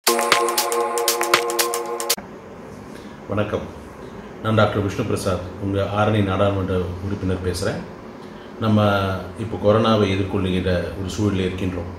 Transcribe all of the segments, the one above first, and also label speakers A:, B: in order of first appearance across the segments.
A: வணக்கம் நான் டாக்டர் விஷ்ணு பிரசாத் உங்கள் ஆரணி நாடாளுமன்ற உறுப்பினர் பேசுகிறேன் நம்ம இப்போ கொரோனாவை எதிர்கொள்ளுகிற ஒரு சூழலில் இருக்கின்றோம்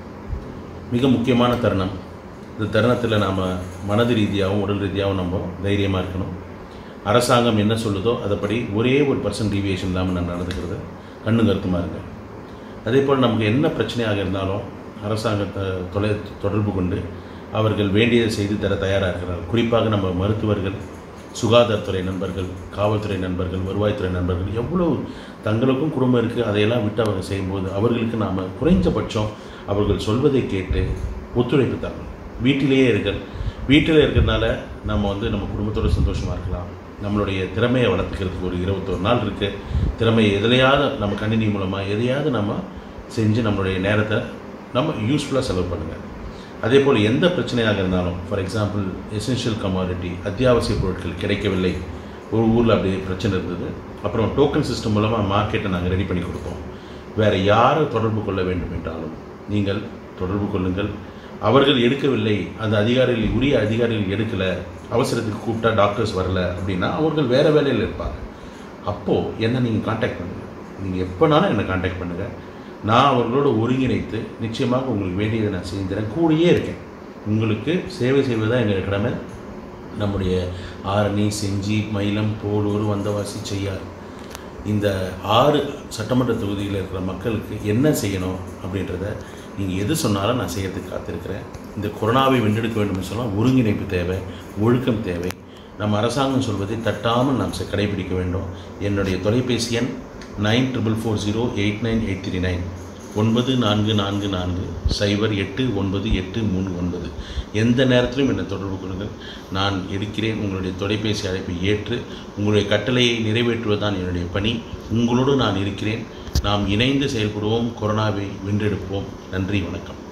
A: மிக முக்கியமான தருணம் இந்த தருணத்தில் நாம் மனது ரீதியாகவும் உடல் ரீதியாகவும் நம்ம தைரியமாக இருக்கணும் அரசாங்கம் என்ன சொல்லுதோ அதைப்படி ஒரே ஒரு பர்சன்ட் டீவியேஷன் இல்லாமல் நான் நடந்துக்கிறது கண்ணு கருத்துமாக இருங்க அதே போல் நமக்கு என்ன பிரச்சனையாக இருந்தாலும் அரசாங்கத்தை தொலை தொடர்பு கொண்டு அவர்கள் வேண்டியதை செய்து தர தயாராக இருக்கிறார்கள் குறிப்பாக நம்ம மருத்துவர்கள் சுகாதாரத்துறை நண்பர்கள் காவல்துறை நண்பர்கள் வருவாய்த்துறை நண்பர்கள் எவ்வளவு தங்களுக்கும் குடும்பம் இருக்குது அதையெல்லாம் விட்டு அவங்க செய்யும்போது அவர்களுக்கு நாம் குறைஞ்சபட்சம் அவர்கள் சொல்வதை கேட்டு ஒத்துழைப்பு தரணும் வீட்டிலேயே இருக்க வீட்டில் இருக்கிறதுனால நம்ம வந்து நம்ம குடும்பத்தோட சந்தோஷமாக இருக்கலாம் நம்மளுடைய திறமையை வளர்த்துக்கிறதுக்கு ஒரு இருபத்தொரு நாள் இருக்குது திறமையை எதுலையாவது நம்ம கணினி மூலமாக எதையாவது நம்ம செஞ்சு நம்மளுடைய நேரத்தை நம்ம யூஸ்ஃபுல்லாக செலவு பண்ணுங்கள் அதே போல் எந்த பிரச்சனையாக இருந்தாலும் ஃபார் எக்ஸாம்பிள் எசென்ஷியல் கமாடிட்டி அத்தியாவசிய பொருட்கள் கிடைக்கவில்லை ஒரு ஊரில் அப்படி பிரச்சனை இருந்தது அப்புறம் டோக்கன் சிஸ்டம் மூலமாக மார்க்கெட்டை நாங்கள் ரெடி பண்ணி கொடுப்போம் வேறு யாரை தொடர்பு கொள்ள வேண்டும் என்றாலும் நீங்கள் தொடர்பு கொள்ளுங்கள் அவர்கள் எடுக்கவில்லை அந்த அதிகாரிகள் உரிய அதிகாரிகள் எடுக்கலை அவசரத்துக்கு கூப்பிட்டா டாக்டர்ஸ் வரல அப்படின்னா அவர்கள் வேறு வேலையில் இருப்பாங்க அப்போது என்ன நீங்கள் காண்டாக்ட் பண்ணுங்கள் நீங்கள் எப்போனாலும் என்னை காண்டாக்ட் பண்ணுங்கள் நான் அவர்களோட ஒருங்கிணைத்து நிச்சயமாக உங்களுக்கு வேண்டியதை நான் செஞ்சு தரேன் கூடயே இருக்கேன் உங்களுக்கு சேவை செய்வது தான் எங்கள் கடமை நம்முடைய ஆரணி செஞ்சி மயிலம் போலூர் வந்தவாசி செய்யார் இந்த ஆறு சட்டமன்ற தொகுதியில் இருக்கிற மக்களுக்கு என்ன செய்யணும் அப்படின்றத நீங்கள் எது சொன்னாலும் நான் செய்யறதுக்கு காத்திருக்கிறேன் இந்த கொரோனாவை வென்றெடுக்க வேண்டும் சொன்னால் ஒருங்கிணைப்பு தேவை ஒழுக்கம் தேவை நம்ம அரசாங்கம் சொல்வதை தட்டாமல் நாம் செ- கடைபிடிக்க வேண்டும் என்னுடைய தொலைபேசி எண் nine triple four zero eight nine eight three nine ஒன்பது நான்கு நான்கு நான்கு சைபர் எட்டு ஒன்பது எட்டு மூணு ஒன்பது எந்த நேரத்திலும் என்னை தொடர்பு கொள்ளுங்கள் நான் இருக்கிறேன் உங்களுடைய தொலைபேசி அழைப்பை ஏற்று உங்களுடைய கட்டளையை நிறைவேற்றுவதுதான் என்னுடைய பணி உங்களோடு நான் இருக்கிறேன் நாம் இணைந்து செயல்படுவோம் கொரோனாவை வென்றெடுப்போம் நன்றி வணக்கம்